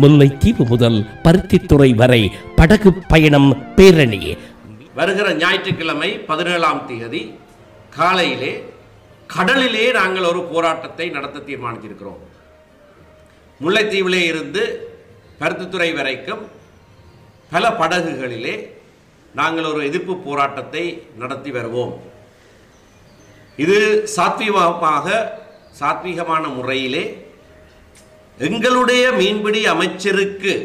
முல்லைத்தீவு முதல் பருத்தித்துறை வரை படகு பயணம் பேரணி வருகிற ஞாயிற்றுக்கிழமை பதினேழாம் தேதி காலையிலே கடலிலே நாங்கள் ஒரு போராட்டத்தை நடத்த தீர்மானித்திருக்கிறோம் முல்லைத்தீவிலே இருந்து பருத்தித்துறை வரைக்கும் பல படகுகளிலே நாங்கள் ஒரு எதிர்ப்பு போராட்டத்தை நடத்தி வருவோம் இது சாத்வீகமாக சாத்வீகமான முறையிலே எங்களுடைய மீன்பிடி அமைச்சருக்கு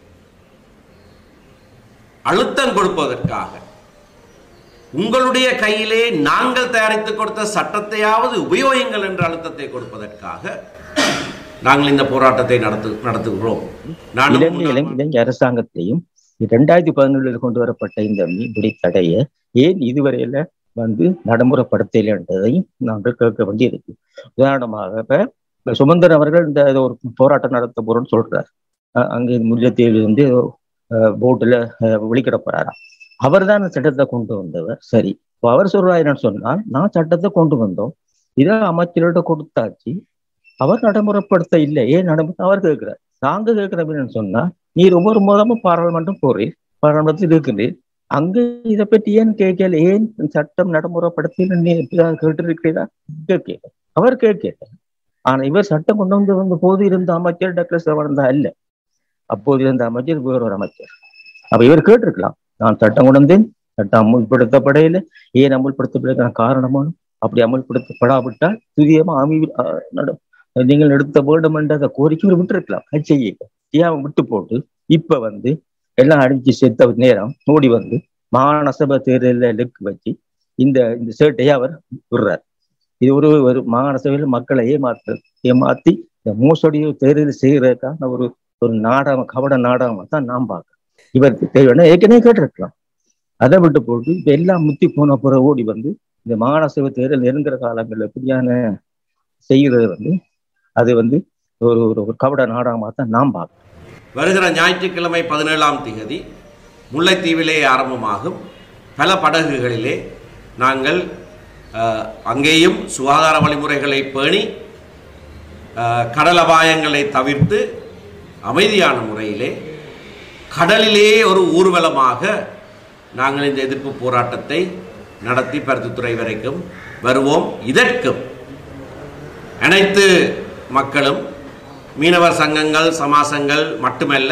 அழுத்தம் கொடுப்பதற்காக உங்களுடைய கையிலே நாங்கள் தயாரித்து கொடுத்த சட்டத்தையாவது உபயோகிங்கள் என்ற அழுத்தத்தை கொடுப்பதற்காக நாங்கள் இந்த போராட்டத்தை நடத்து நடத்துகிறோம் நானும் இலங்கை இலங்கை இலங்கை அரசாங்கத்தையும் இரண்டாயிரத்தி பதினேழுல கொண்டு வரப்பட்ட இந்த மீன்பிடி தடையை ஏன் இதுவரையில வந்து நடைமுறைப்படுத்தல என்றதையும் நாங்கள் கேட்க வேண்டியிருக்கு உதாரணமாக இப்ப சுமந்தர் அவர்கள் இந்த ஏதோ ஒரு போராட்டம் நடத்த போறோம்னு சொல்றார் அஹ் அங்கே முல்லைத்தீவில் வந்து போட்டுல வெளிக்கிட போறாராம் அவர் தான் அந்த சட்டத்தை கொண்டு வந்தவர் சரி இப்போ அவர் சொல்றாரு என்னன்னு சொன்னால் நான் சட்டத்தை கொண்டு வந்தோம் இதை அமைச்சர்கிட்ட கொடுத்தாச்சு அவர் நடைமுறைப்படுத்த இல்லை ஏன் நடைமுறை அவர் கேட்கிறார் நாங்க கேட்கிறோம் என்னன்னு சொன்னா நீர் ஒவ்வொரு மாதமும் பாராளுமன்றம் போறீர் பாராளுமன்றத்தில் இருக்கின்றீர் அங்க இதை பற்றி ஏன் கேட்கல ஏன் சட்டம் நடைமுறைப்படுத்தி நீ கேட்டிருக்கிறீரா கேட்கல அவர் கேட்கல ஆனா இவர் சட்டம் கொண்டு வந்து வந்த போது இருந்த அமைச்சர் டாக்டர் சிவனந்தா இல்ல அப்போது இருந்த அமைச்சர் வேற ஒரு அமைச்சர் அப்ப இவர் கேட்டிருக்கலாம் நான் சட்டம் கொண்டு வந்தேன் சட்டம் அமுல்படுத்தப்படையில ஏன் அமுல்படுத்தப்பட காரணமான அப்படி அமுல்படுத்தப்படாவிட்டால் துரியமா அமி நீங்கள் எடுத்த வேண்டும் என்ற அந்த கோரிக்கை இவர் விட்டுருக்கலாம் அது செய்ய ஏன் விட்டு போட்டு இப்ப வந்து எல்லாம் அடிச்சு செத்த நேரம் ஓடி வந்து மாகாண சபை தேர்தலில் லெக்கு வச்சு இந்த இந்த சேட்டையை அவர் விடுறார் இது ஒரு ஒரு மாகாண சபையில் மக்களை ஏமாத்து ஏமாத்தி இந்த மோசடி தேர்தல் செய்யறதுக்கான ஒரு ஒரு நாடகம் கவட நாடகமா தான் நாம் பார்க்கிறோம் இவருக்கு தேவையான ஏற்கனவே கேட்டிருக்கலாம் அதை விட்டு போட்டு இப்ப எல்லாம் முத்தி போன பிறகு ஓடி வந்து இந்த மாகாண சபை தேர்தல் நெருங்குற காலங்களில் இப்படியான செய்கிறது வந்து அது வந்து ஒரு ஒரு கவட நாடகமாக தான் நாம் பார்க்கிறோம் வருகிற ஞாயிற்றுக்கிழமை பதினேழாம் தேதி முல்லைத்தீவிலே ஆரம்பமாகும் பல படகுகளிலே நாங்கள் அங்கேயும் சுகாதார வழிமுறைகளை பேணி கடல் அபாயங்களை தவிர்த்து அமைதியான முறையிலே கடலிலே ஒரு ஊர்வலமாக நாங்கள் இந்த எதிர்ப்பு போராட்டத்தை நடத்தி பருத்தித்துறை வரைக்கும் வருவோம் இதற்கும் அனைத்து மக்களும் மீனவர் சங்கங்கள் சமாசங்கள் மட்டுமல்ல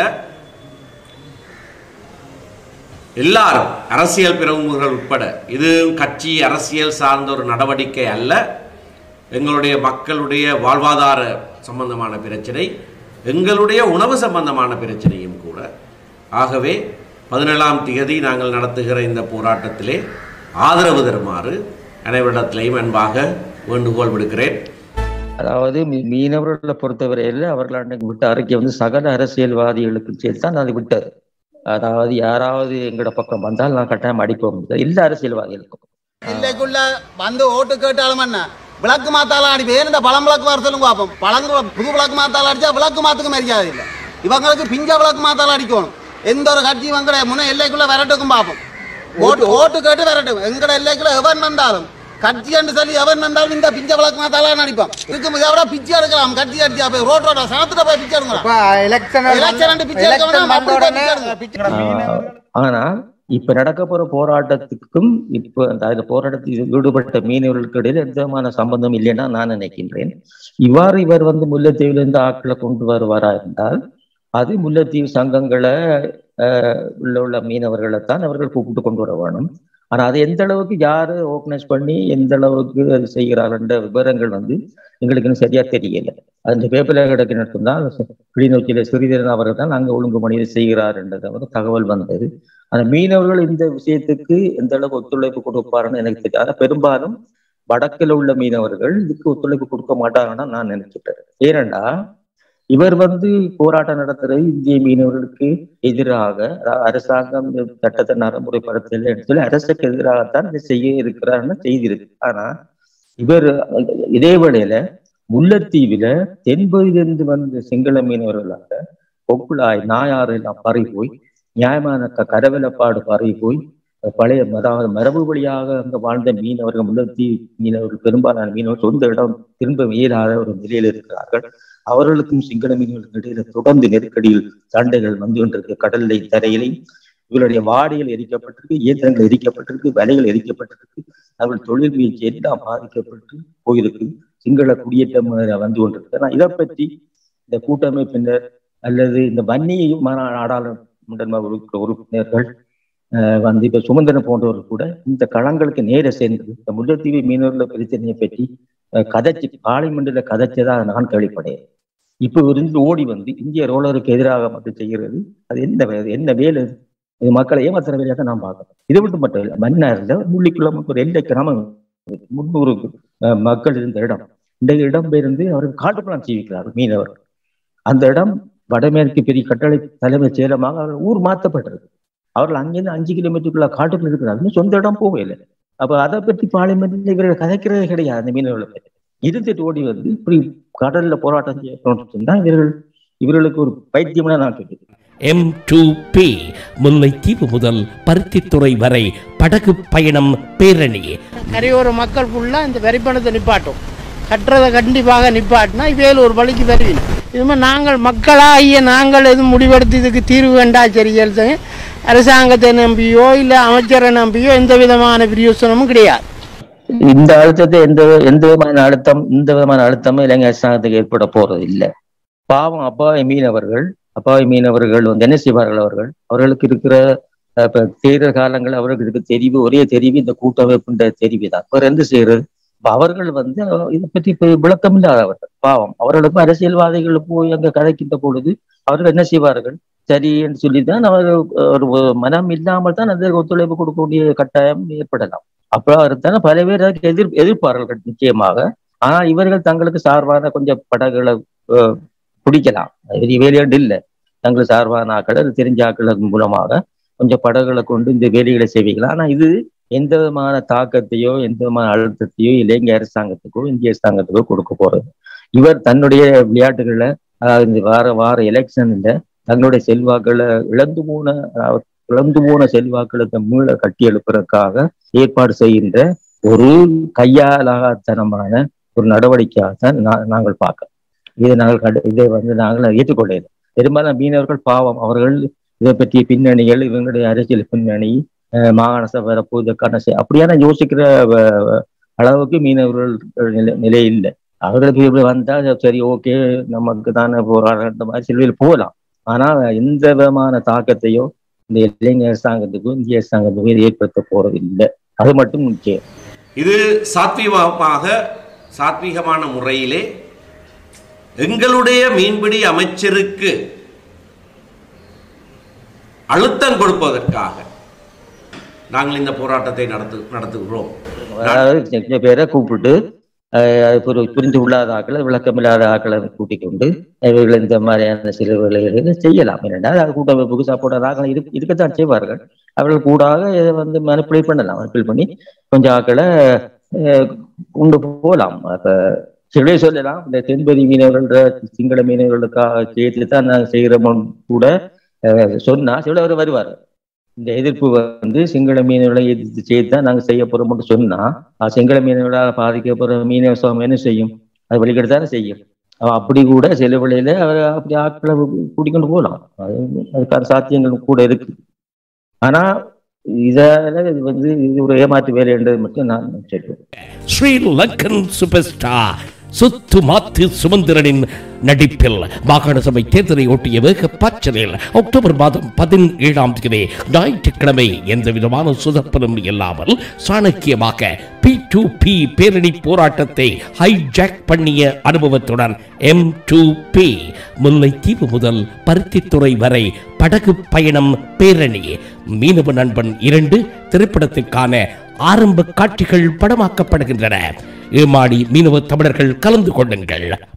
எல்லாரும் அரசியல் பிரமுகர்கள் உட்பட இது கட்சி அரசியல் சார்ந்த ஒரு நடவடிக்கை அல்ல எங்களுடைய மக்களுடைய வாழ்வாதார சம்பந்தமான பிரச்சனை எங்களுடைய உணவு சம்பந்தமான பிரச்சனையும் கூட ஆகவே பதினேழாம் தேதி நாங்கள் நடத்துகிற இந்த போராட்டத்திலே ஆதரவு தருமாறு அனைவரிடத்திலையும் அன்பாக வேண்டுகோள் விடுக்கிறேன் அதாவது மீனவர்களை பொறுத்தவரையில் அவர்கள் அன்னைக்கு விட்ட அறிக்கை வந்து சகல அரசியல்வாதிகளுக்கு சேர்த்து தான் அது விட்டது அதாவது யாராவது எங்களோட பக்கம் வந்தால் நான் கட்டாயம் அடிப்போம் இல்ல அரசியல்வாதிகளுக்கும் இல்லைக்குள்ள வந்து ஓட்டு கேட்டாலும் என்ன விளக்கு மாத்தாலாம் அடிப்பேன் ஏன் இந்த பழம் விளக்கு வர சொல்லுங்க பார்ப்போம் பழங்கு புது விளக்கு மாத்தால அடிச்சா விளக்கு மாத்துக்கு மரியாதை இல்லை இவங்களுக்கு பிஞ்ச விளக்கு மாத்தால அடிக்கணும் எந்த ஒரு கட்சி இவங்கட முன்ன எல்லைக்குள்ள விரட்டுக்கும் பார்ப்போம் ஓட்டு ஓட்டு கேட்டு விரட்டும் எங்கட எல்லைக்குள்ள எவன் வந்தாலும் கட்சி என்று சொல்லி எவன் வந்தாலும் இந்த பிஞ்ச விளக்கு மாத்தால நடிப்பான் இருக்கும் இதை விட பிச்சை எடுக்கலாம் கட்சி அடிச்சா போய் ரோட் ரோட சனத்துல போய் பிச்சை எடுக்கலாம் எலெக்ஷன் பிச்சை எடுக்கணும் ஆனா இப்ப நடக்க போற போராட்டத்துக்கும் இப்ப அந்த போராட்டத்தில் ஈடுபட்ட மீனவர்களுக்கு இடையில எந்த விதமான சம்பந்தம் இல்லைன்னா நான் நினைக்கின்றேன் இவ்வாறு இவர் வந்து முல்லைத்தீவிலிருந்து ஆட்களை கொண்டு வருவாரா இருந்தால் அது முல்லைத்தீவு சங்கங்களை உள்ள உள்ள மீனவர்களை தான் அவர்கள் கூப்பிட்டு கொண்டு வர வேணும் ஆனா அது எந்த அளவுக்கு யாரு ஆர்கனைஸ் பண்ணி எந்த அளவுக்கு அது செய்கிறாருன்ற விவரங்கள் வந்து எங்களுக்கு இன்னும் சரியா தெரியல அந்த பேப்பர்ல கிடக்கு தான் கிளிநொச்சியில சிறிதரன் அவர்கள் தான் அங்க ஒழுங்கு மனித செய்கிறார் என்றது வந்து தகவல் வந்தது அந்த மீனவர்கள் இந்த விஷயத்துக்கு எந்த அளவுக்கு ஒத்துழைப்பு கொடுப்பாருன்னு எனக்கு தெரியும் ஆனா பெரும்பாலும் வடக்கில் உள்ள மீனவர்கள் இதுக்கு ஒத்துழைப்பு கொடுக்க மாட்டாங்கன்னு நான் நினைச்சிட்டேன் ஏனென்றா இவர் வந்து போராட்டம் நடத்துறது இந்திய மீனவர்களுக்கு எதிராக அரசாங்கம் சட்டத்தை நடைமுறைப்படுத்தல சொல்லி அரசுக்கு எதிராகத்தான் இதை செய்ய இருக்கிறார்னு செய்திருக்கு ஆனா இவர் இதே வேளையில முல்லைத்தீவில தென்பகுதியிலிருந்து வந்த சிங்கள மீனவர்களாக கொக்குளாய் நாயாறு எல்லாம் பறி போய் நியாயமான கரவலப்பாடு பறி போய் பழைய அதாவது மரபு வழியாக அங்க வாழ்ந்த மீனவர்கள் முல்லைத்தீவு மீனவர்கள் பெரும்பாலான மீனவர்கள் சொந்த இடம் திரும்ப இயலாத ஒரு நிலையில் இருக்கிறார்கள் அவர்களுக்கும் சிங்கள மீனவர்களுக்கும் இடையில தொடர்ந்து நெருக்கடியில் சண்டைகள் வந்து கொண்டிருக்கு கடல்லை தரையிலை இவருடைய வாடிகள் எரிக்கப்பட்டிருக்கு இயந்திரங்கள் எரிக்கப்பட்டிருக்கு வலைகள் எரிக்கப்பட்டிருக்கு அவர்கள் தொழில் வீழ்ச்சி எல்லாம் பாதிக்கப்பட்டு போயிருக்கு சிங்கள குடியேற்றம் வந்து கொண்டிருக்கு ஆனா இதை பற்றி இந்த கூட்டமைப்பினர் அல்லது இந்த வன்னியையும் நாடாளுமன்ற உறுப்பு- உறுப்பினர்கள் அஹ், வந்து இப்ப சுமந்திரன் போன்றவர்கள் கூட இந்த களங்களுக்கு நேர சென்று இந்த முல்லைத்தீவு மீனவர்கள் பிரச்சனையை பற்றி அஹ், கதைச்சு பார்லிமெண்ட்ல கதைச்சதா நான் கேள்விப்படையேன் இப்ப இருந்து ஓடி வந்து இந்திய ரோலருக்கு எதிராக மட்டும் செய்கிறது அது என்ன வே- என்ன வேலை இது? இது மக்களை ஏமாத்துற வேலையாக தான் நான் பார்க்கிறேன் இது மட்டும் மட்டும் இல்லை மன்னார்ல முள்ளிக்குள்ள ஒரு எல்லை கிராமம் இருக்கு. முன்னூறு அஹ், மக்கள் இருந்த இடம் இந்த இடம் பெயர்ந்து அவர்கள் காட்டுப்பணம் செய்விக்கிறார் மீனவர் அந்த இடம் வடமேற்கு பெரிய கட்டளை தலைமை சேலமாக அவர்கள் ஊர் மாற்றப்பட்டிருக்கு அவர்கள் அங்கிருந்து அஞ்சு கிலோமீட்டருக்குள்ள காட்டுக்குள்ள இருக்கிறார் இன்னும் சொந்த இடம் போகவே இல்லை அப்ப அதை பற்றி பார்லிமெண்ட்ல இவர்கள் கதைக்கிறதே கிடையாது அந்த மீனவர்களை பற்றி இருந்துட்டு ஓடி வந்து இப்படி கடல்ல போராட்டம் செய்யணும்னு சொன்னா இவர்கள் இவர்களுக்கு ஒரு பைத்தியம்னா நான் கேட்கிறேன் எம் டூ பி முல்லைத்தீவு முதல் பருத்தித்துறை வரை படகு பயணம் பேரணி கரையோர மக்கள் ஃபுல்லாக இந்த வரிப்பணத்தை நிப்பாட்டும் கட்டுறதை கண்டிப்பாக நிப்பாட்டினா இவையில் ஒரு வழிக்கு வருவீங்க இதுமாதிரி நாங்கள் மக்களாகிய நாங்கள் எதுவும் முடிவெடுத்து இதுக்கு தீர்வு வேண்டா சரியல் அரசாங்கத்தை நம்பியோ இல்லை அமைச்சரை நம்பியோ எந்த விதமான பிரயோசனமும் கிடையாது இந்த அழுத்தத்தை எந்த எந்த விதமான அழுத்தம் இந்த விதமான அழுத்தமும் இலங்கை அரசாங்கத்துக்கு ஏற்பட போறது இல்லை பாவம் அப்பாவி மீனவர்கள் அப்பாவி மீனவர்கள் வந்து என்ன செய்வார்கள் அவர்கள் அவர்களுக்கு இருக்கிற அஹ், இப்ப தேர்தல் காலங்கள் அவர்களுக்கு இருக்க தெரிவு ஒரே தெரிவு இந்த கூட்டமைப்புன்ற தெரிவு தான் வேற எந்த செய்யறது இப்ப அவர்கள் வந்து அஹ், இதை பற்றி இப்ப விளக்கம் இல்லாதவர்கள் பாவம் அவர்களுக்கும் அரசியல்வாதிகள் போய் அங்க கதைக்கின்ற பொழுது அவர்கள் என்ன செய்வார்கள் சரி என்று சொல்லித்தான் அவர் ஒரு மனம் இல்லாமல் தான் அந்த ஒத்துழைப்பு கொடுக்கக்கூடிய கட்டாயம் ஏற்படலாம் அப்புறம் இருந்தாலும் பல பேர் அதுக்கு எதிர் எதிர்ப்பார்கள் நிச்சயமாக ஆனால் இவர்கள் தங்களுக்கு சார்பான கொஞ்சம் படகுகளை அஹ், பிடிக்கலாம் இது வேலையாண்டு இல்லை தங்களுக்கு சார்பான ஆக்கள் அது தெரிஞ்ச ஆக்கள் மூலமாக கொஞ்சம் படகுகளை கொண்டு இந்த வேலைகளை செய்வீங்களா ஆனா இது எந்த விதமான தாக்கத்தையோ எந்த விதமான அழுத்தத்தையோ இலங்கை அரசாங்கத்துக்கோ இந்திய அரசாங்கத்துக்கோ கொடுக்க போறது இவர் தன்னுடைய விளையாட்டுகளை அதாவது இந்த வார வார எலெக்ஷன்ல தங்களுடைய செல்வாக்களை இழந்து போன அதாவது இழந்து போன செல்வாக்களை மீள கட்டி எழுப்புறதுக்காக ஏற்பாடு செய்கின்ற ஒரு கையாலாகத்தனமான ஒரு நடவடிக்கையாகத்தான் நா- நாங்கள் பார்க்கிறோம் இதை நாங்கள் கண்டு இதை வந்து நாங்கள் ஏற்றுக்கொள்ளல பெரும்பாலும் மீனவர்கள் பாவம் அவர்கள் இதை பற்றிய பின்னணிகள் இவங்களுடைய அரசியல் பின்னணி அஹ், மாகாண சபை வரப்போ இதற்கான செ- அப்படியான யோசிக்கிற அஹ், அளவுக்கு மீனவர்கள் நிலை நிலை இல்லை அவர்களுக்கு இப்படி வந்தா சரி ஓகே நமக்கு தானே போராடுற மாதிரி சிலுவையில் போகலாம் ஆனா எந்த விதமான தாக்கத்தையோ இந்த இலங்கை அரசாங்கத்துக்கும் இந்திய அரசாங்கத்துக்கும் இது ஏற்படுத்த போறது இல்லை அது மட்டும் நிச்சயம் இது சாத்வீகமாக சாத்வீகமான முறையிலே எங்களுடைய மீன்பிடி அமைச்சருக்கு அழுத்தம் கொடுப்பதற்காக நாங்கள் இந்த போராட்டத்தை நடத்து நடத்துகிறோம் அதாவது சில பேரை கூப்பிட்டு அஹ், அது புரி- புரிந்து கொள்ளாத ஆக்களை விளக்கமில்லாத ஆக்களை கூட்டிக் கொண்டு இவர்கள் இந்த மாதிரியான சில வேலைகளை செய்யலாம் என்னென்னா அது கூட்டமைப்புக்கு சப்போர்ட் ஆக்களை இரு இருக்கத்தான் செய்வார்கள் அவர்கள் கூடாக இதை வந்து மனிப்புலேட் பண்ணலாம் மனிப்புலேட் பண்ணி கொஞ்சம் ஆக்களை அஹ், கொண்டு போகலாம் அப்ப சிலவே சொல்லலாம் இந்த தென்பதி மீனவர்கள சிங்கள மீனவர்களுக்காக சேர்த்து தான் நாங்கள் செய்கிறோம் கூட அஹ், சொன்னா சிலவர் வருவார் இந்த எதிர்ப்பு வந்து சிங்கள மீனவர்களை எதிர்த்து செய்து தான் நாங்கள் செய்ய போறோம்னு சொன்னா அது சிங்கள மீனவர்களால் பாதிக்கப்படுற மீனவ சமூகம் என்ன செய்யும் அது வெளிக்கிட்டு தானே செய்யும் அவன் அப்படி கூட சில வழியில அவர் அப்படி ஆட்களை கூட்டிக்கொண்டு போகலாம் அது அதுக்கான சாத்தியங்கள் கூட இருக்கு ஆனா இதால இது வந்து இது ஒரு ஏமாற்று வேலை என்றது மட்டும் நான் சொல்லுவேன் ஸ்ரீலங்கன் சூப்பர் ஸ்டார் சுத்து மாத்து சுமந்திரனின் நடிப்பில் மாகாண சபை தேர்தலை ஒட்டிய வேக பாய்ச்சலில் அக்டோபர் மாதம் பதினேழாம் தேதி ஞாயிற்றுக்கிழமை எந்த விதமான சுதப்பலும் இல்லாமல் சாணக்கியமாக பி டு பி பேரணி போராட்டத்தை ஹைஜாக் பண்ணிய அனுபவத்துடன் எம் டு பி முல்லைத்தீவு முதல் பருத்தித்துறை வரை படகு பயணம் பேரணி மீனவ நண்பன் இரண்டு திரைப்படத்துக்கான ஆரம்ப காட்சிகள் படமாக்கப்படுகின்றன ஏமாடி மீனவ தமிழர்கள் கலந்து கொள்ளுங்கள்